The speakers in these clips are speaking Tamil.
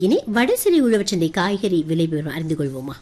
இனி வடசிறி உழவச்சந்தை காய்கறி விலை விவரம் அறிந்து கொள்வோமா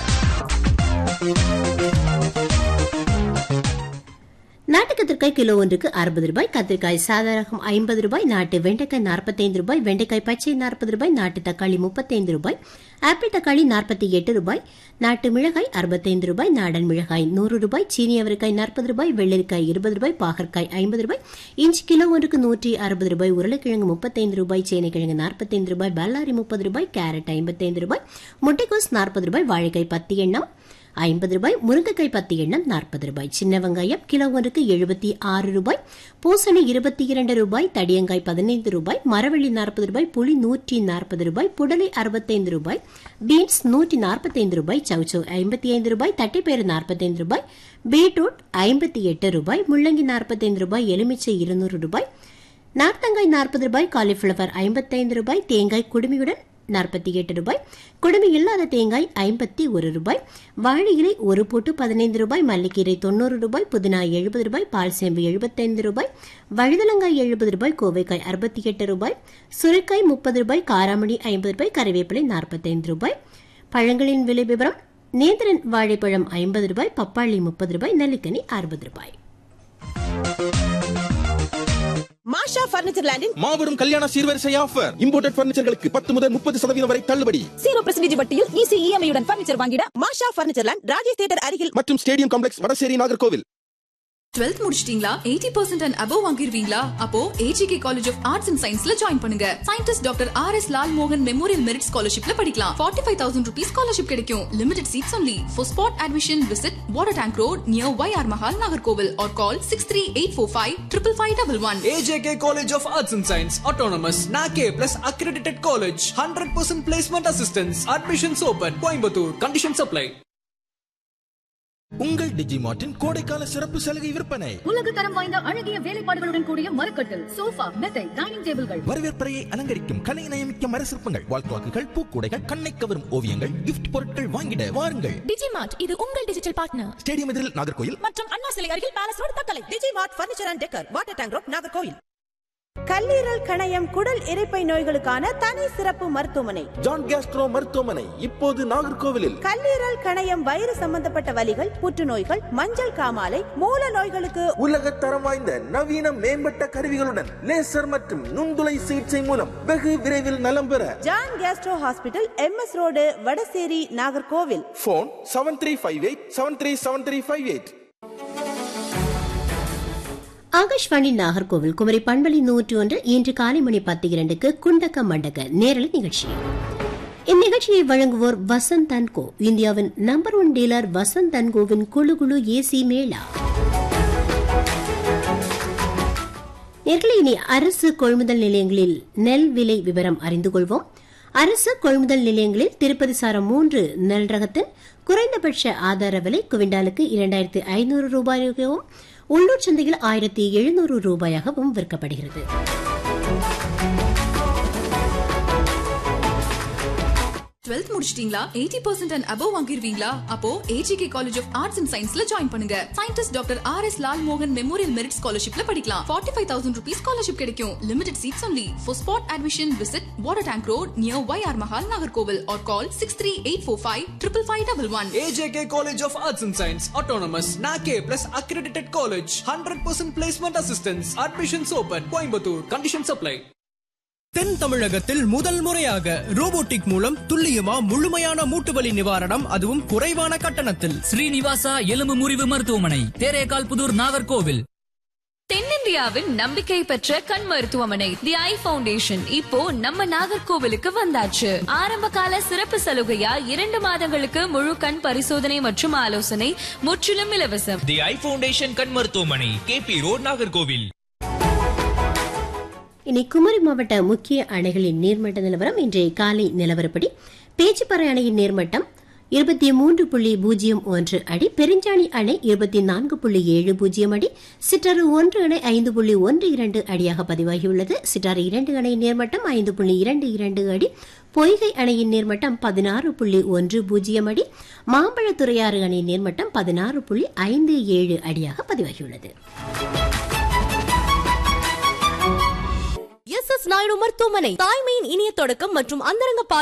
நாட்டு கத்திரிக்காய் கிலோ ஒன்றுக்கு அறுபது ரூபாய் கத்திரிக்காய் சாதாரகம் ஐம்பது ரூபாய் நாட்டு வெண்டைக்காய் நாற்பத்தைந்து ரூபாய் வெண்டைக்காய் பச்சை நாற்பது ரூபாய் நாட்டு தக்காளி முப்பத்தைந்து ரூபாய் ஆப்பிள் தக்காளி நாற்பத்தி எட்டு ரூபாய் நாட்டு மிளகாய் அறுபத்தைந்து ரூபாய் நாடன் மிளகாய் நூறு ரூபாய் சீனி அவரைக்காய் நாற்பது ரூபாய் வெள்ளரிக்காய் இருபது ரூபாய் பாகற்காய் ஐம்பது ரூபாய் இஞ்சி கிலோ ஒன்றுக்கு நூற்றி அறுபது ரூபாய் உருளைக்கிழங்கு முப்பத்தைந்து ரூபாய் சேனைக்கிழங்கு நாற்பத்தைந்து ரூபாய் பல்லாரி முப்பது ரூபாய் கேரட் ஐம்பத்தைந்து ரூபாய் முட்டைக்கோஸ் நாற்பது ரூபாய் வாழைக்காய் பத்து எண்ணம் ஐம்பது ரூபாய் முருங்கைக்காய் பத்து எண்ணம் நாற்பது ரூபாய் சின்ன வெங்காயம் கிலோ ஒன்றுக்கு எழுபத்தி ஆறு ரூபாய் பூசணி இருபத்தி இரண்டு ரூபாய் தடியங்காய் பதினைந்து ரூபாய் மரவள்ளி நாற்பது ரூபாய் புளி நூற்றி நாற்பது ரூபாய் புடலை அறுபத்தைந்து ரூபாய் பீன்ஸ் நூற்றி நாற்பத்தைந்து ரூபாய் சவுச்சோ ஐம்பத்தி ஐந்து ரூபாய் தட்டைப்பயிறு நாற்பத்தைந்து ரூபாய் பீட்ரூட் ஐம்பத்தி எட்டு ரூபாய் முள்ளங்கி நாற்பத்தைந்து ரூபாய் எலுமிச்சை இருநூறு ரூபாய் நார்த்தங்காய் நாற்பது ரூபாய் காலிஃபிளவர் ஐம்பத்தைந்து ரூபாய் தேங்காய் குடுமியுடன் நாற்பத்தி எட்டு ரூபாய் குடுமி இல்லாத தேங்காய் ஐம்பத்தி ஒரு ரூபாய் வாழை இலை ஒரு போட்டு பதினைந்து ரூபாய் மல்லிக்கீரை தொண்ணூறு ரூபாய் புதினா எழுபது ரூபாய் பால் சேம்பு எழுபத்தைந்து ரூபாய் வழுதலங்காய் எழுபது ரூபாய் கோவைக்காய் அறுபத்தி எட்டு ரூபாய் சுரைக்காய் முப்பது ரூபாய் காராமணி ஐம்பது ரூபாய் கறிவேப்பிலை நாற்பத்தைந்து ரூபாய் பழங்களின் விலை விவரம் நேந்திரன் வாழைப்பழம் ஐம்பது ரூபாய் பப்பாளி முப்பது ரூபாய் நெல்லிக்கனி அறுபது ரூபாய் மாஷா பர்னிச்சர் லேண்டின் மாபெரும் கல்யாண சீர்வரிசை ஆஃபர் இம்போர்ட்டட் பர்னிச்சர்களுக்கு பத்து முதல் முப்பது சதவீதம் வரை தள்ளுபடி ஜீரோ பெர்சன்டேஜ் வட்டியில் ஈஸி இஎம்ஐ உடன் பர்னிச்சர் வாங்கிட Masha furniture land Rajesh theatre அருகில் மற்றும் stadium complex Vadasery Nagercoil 12th முடிச்சிட்டீங்களா எயிட்டி பர்சன்ட் அண்ட் அபவ் வாங்கிருவீங்களா அப்போ AJK college of arts and சயின்ஸ்ல ஜாயின் பண்ணுங்க scientist doctor R S Lal மோகன் மெமோரியல் மெரிட் ஸ்காலர்ஷிப்ல படிக்கலாம் forty five thousand rupees scholarship கிடைக்கும் limited seats only for spot admission visit water tank road near Y R Mahal Nagercoil or call six three eight four five triple five double one AJK College of Arts and Science, Autonomous, NAKE plus accredited college, 100% placement assistance, admissions open, Coimbatore, conditions apply. உங்கள் டிஜிமார்ட்டின் கோடைக்கால சிறப்பு சலுகை விற்பனை உலக தரம் வாய்ந்த அழகிய வேலைப்பாடுகளுடன் கூடிய மரக்கட்டில் சோஃபா மெத்தை டைனிங் டேபிள்கள் வரவேற்பறையை அலங்கரிக்கும் கலை நயமிக்க மரசிற்பங்கள் வால்குவாக்குகள் பூக்கூடைகள் கண்ணை கவரும் ஓவியங்கள் கிஃப்ட் பொருட்கள் வாங்கிட வாருங்கள் டிஜிமார்ட் இது உங்கள் டிஜிட்டல் பார்ட்னர் ஸ்டேடியம் எதிரில் நாகர்கோயில் மற்றும் அண்ணா சிலை அருகில் palace road Thuckalay DG mart furniture and decor water tank road Nagercoil கல்லீரல் கணையம் குடல் இரைப்பை நோய்களுக்கான தனி சிறப்பு மருத்துவமனை ஜான் கேஸ்ட்ரோ மருத்துவமனை இப்போது நாகர்கோவிலில் கல்லீரல் கணையம் வயிறு சம்பந்தப்பட்ட வலிகள் புற்றுநோய்கள் மஞ்சள் காமாலை மூல நோய்களுக்கு உலக தரம் வாய்ந்த நவீன மேம்பட்ட கருவிகளுடன் லேசர் மற்றும் நுண்துளை சிகிச்சை மூலம் வெகு விரைவில் நலம் பெற John gastro hospital MS road Vadasery Nagercoil phone seven three five eight seven three seven three five eight Akashvani Nagercoil Kumari பண்பலி நூற்றி ஒன்று இன்று காலை மணி பத்து இரண்டுக்கு குண்டக்க மண்டக்க நேரலை நிகழ்ச்சி இந்நிகழ்ச்சியை வழங்குவோர் வசந்த் அன்கோ இந்தியாவின் நம்பர் ஒன் டீலர் வசந்த் அன்கோவின் குழு குழு ஏசி மேளா நேர்களை இனி அரசு கொள்முதல் நிலையங்களில் நெல் விலை விவரம் அறிந்து கொள்வோம் அரசு கொள்முதல் நிலையங்களில் திருப்பதி சாரம் மூன்று நெல் ரகத்தின் குறைந்தபட்ச ஆதார விலை குவிண்டாலுக்கு இரண்டாயிரத்து ஐநூறு ரூபாயாகவும் உள்ளூர் சந்தையில் ஆயிரத்தி எழுநூறு ரூபாயாகவும் விற்கப்படுகிறது டுவெல்த் முடிச்சிட்டீங்களா எயிட்டி பர்சன்ட் அண்ட் அபவ் வாங்கிருவீங்களா அப்போ AJK college of arts and சயின்ஸ்ல ஜாயின் பண்ணுங்க scientist doctor R S Lal மோகன் மெமோரியல் மெரிட் ஸ்காலர்ஷிப்ல படிக்கலாம் forty five thousand rupees scholarship கிடைக்கும் limited seats only for spot admission visit water tank road near Y R Mahal Nagercoil or call six three eight four five triple five double one AJK College of Arts and Science, Autonomous, NAKE plus accredited college, 100% placement assistance, admissions open, Coimbatore, conditions apply. தென் தமிழகத்தில் முதல் முறையாக ரோபோட்டிக் மூலம் துல்லியமா முழுமையான மூட்டுவலி நிவாரணம் அதுவும் குறைவான கட்டணத்தில் ஸ்ரீனிவாசா எலும்பு முறிவு மருத்துவமனை தேரேகால் புதூர் நாகர்கோவில் தென்னிந்தியாவின் நம்பிக்கை பெற்ற கண் மருத்துவமனை தி ஐ ஃபவுண்டேஷன் இப்போ நம்ம நாகர்கோவிலுக்கு வந்தாச்சு ஆரம்ப கால சிறப்பு சலுகையா இரண்டு மாதங்களுக்கு முழு கண் பரிசோதனை மற்றும் ஆலோசனை முற்றிலும் இலவசம் தி ஐ ஃபவுண்டேஷன் கண் மருத்துவமனை கேபி ரோட் நாகர்கோவில் இனி குமரி மாவட்ட முக்கிய அணைகளின் நீர்மட்ட நிலவரம் இன்றைய காலை நிலவரப்படி பேச்சுப்பாறை அணையின் நீர்மட்டம் இருபத்தி மூன்று புள்ளி பூஜ்ஜியம் ஒன்று அடி பெருஞ்சாணி அணை இருபத்தி நான்கு புள்ளி ஏழு பூஜ்ஜியம் அடி சிற்றறு ஒன்று அணை ஐந்து புள்ளி ஒன்று இரண்டு அடியாக பதிவாகியுள்ளது சிற்றாறு இரண்டு அணை நீர்மட்டம் ஐந்து புள்ளி இரண்டு இரண்டு அடி பொய்கை அணையின் நீர்மட்டம் பதினாறு புள்ளி ஒன்று பூஜ்ஜியம் அடி மாம்பழத்துறையாறு அணை நீர்மட்டம் பதினாறு புள்ளி ஐந்து ஏழு அடியாக பதிவாகியுள்ளது எஸ் எஸ் நாயுடு மருத்துவமனை தாய்மையின் இனிய தொடக்கம் மற்றும் அந்தரங்க